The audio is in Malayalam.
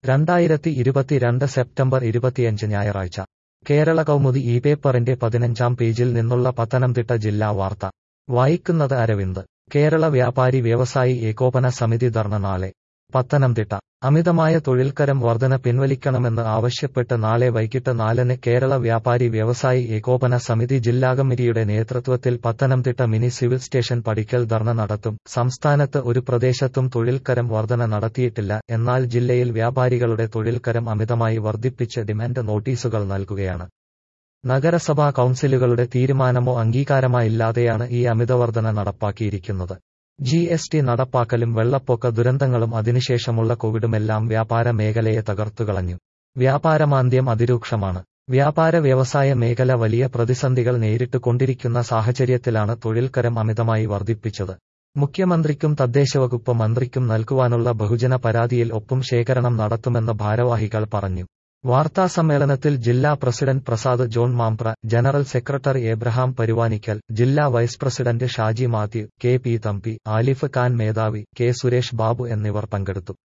രണ്ടായിരത്തി ഇരുപത്തിരണ്ട് സെപ്റ്റംബർ ഇരുപത്തിയഞ്ച് ഞായറാഴ്ച കേരള കൗമുദി ഈ പേപ്പറിന്റെ പതിനഞ്ചാം പേജിൽ നിന്നുള്ള പത്തനംതിട്ട ജില്ലാ വാർത്ത വായിക്കുന്നത് അരവിന്ദ് കേരള വ്യാപാരി വ്യവസായി ഏകോപന സമിതി ധർണ നാളെ പത്തനംതിട്ട അമിതമായ തൊഴിൽക്കരം വർധന പിൻവലിക്കണമെന്ന് ആവശ്യപ്പെട്ട് നാളെ വൈകിട്ട് നാലിന് കേരള വ്യാപാരി വ്യവസായി ഏകോപന സമിതി ജില്ലാ കമ്മിറ്റിയുടെ നേതൃത്വത്തിൽ പത്തനംതിട്ട മിനി സിവിൽ സ്റ്റേഷൻ പടിക്കൽ ധർണ നടത്തും സംസ്ഥാനത്ത് ഒരു പ്രദേശത്തും തൊഴിൽക്കരം വർധന നടത്തിയിട്ടില്ല എന്നാൽ ജില്ലയിൽ വ്യാപാരികളുടെ തൊഴിൽക്കരം അമിതമായി വർദ്ധിപ്പിച്ച് ഡിമാൻഡ് നോട്ടീസുകൾ നൽകുകയാണ് നഗരസഭാ കൗൺസിലുകളുടെ തീരുമാനമോ അംഗീകാരമോ ഇല്ലാതെയാണ് ഈ അമിതവർധന നടപ്പാക്കിയിരിക്കുന്നത് ജി എസ് ടി നടപ്പാക്കലും വെള്ളപ്പൊക്ക ദുരന്തങ്ങളും അതിനുശേഷമുള്ള കോവിഡുമെല്ലാം വ്യാപാര മേഖലയെ തകർത്തുകളഞ്ഞു വ്യാപാരമാന്ദ്യം അതിരൂക്ഷമാണ് വ്യാപാര വ്യവസായ മേഖല വലിയ പ്രതിസന്ധികൾ നേരിട്ട് കൊണ്ടിരിക്കുന്ന സാഹചര്യത്തിലാണ് തൊഴിൽക്കരം അമിതമായി വർദ്ധിപ്പിച്ചത് മുഖ്യമന്ത്രിക്കും തദ്ദേശവകുപ്പ് മന്ത്രിക്കും നൽകുവാനുള്ള ബഹുജന പരാതിയിൽ ഒപ്പും ശേഖരണം നടത്തുമെന്ന് ഭാരവാഹികൾ പറഞ്ഞു വാർത്താസമ്മേളനത്തിൽ ജില്ലാ president Prasad John Mampra general secretary Abraham Paruvanickal ജില്ലാ vice president Shaji Mathew K P Thampi Alif Khan മേധാവി കെ സുരേഷ് ബാബു എന്നിവർ പങ്കെടുത്തു